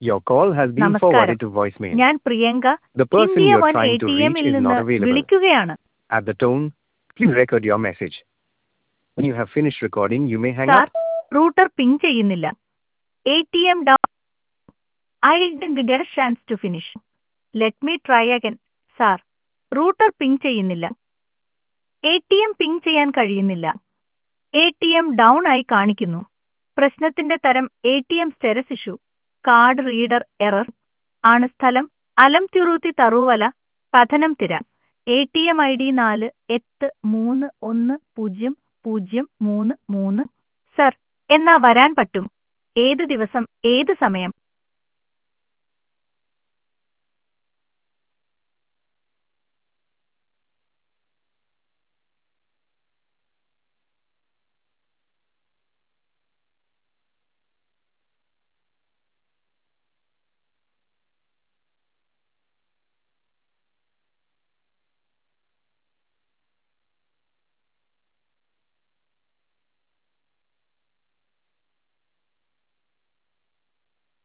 Your call has been നമസ്കാരം forwarded to voicemail. ഞാൻ Priyanka The person India you're one A trying to T reach എമ്മിൽ is നിന്ന് not available. വിളിക്കുകയാണ് At the tone, please record your message. When you have finished recording, you may hang sir up. Router ping ചെയ്യുന്നില്ല A T M down I did get chance to finish let me try again sir router ping ചെയ്യുന്നില്ല A T M ping ചെയ്യാൻ കഴിയുന്നില്ല A T M down ആയി കാണിക്കുന്നു പ്രശ്നത്തിന്റെ തരം A T M status issue card reader error ആണ് സ്ഥലം അലം തിറൂത്തി തറുവല Pathanamthitta A T M I D നാല് എട്ട് മൂന്ന് ഒന്ന് പൂജ്യം പൂജ്യം മൂന്ന് മൂന്ന് സർ എന്നാ വരാൻ പറ്റും ഏത് ദിവസം ഏത് സമയം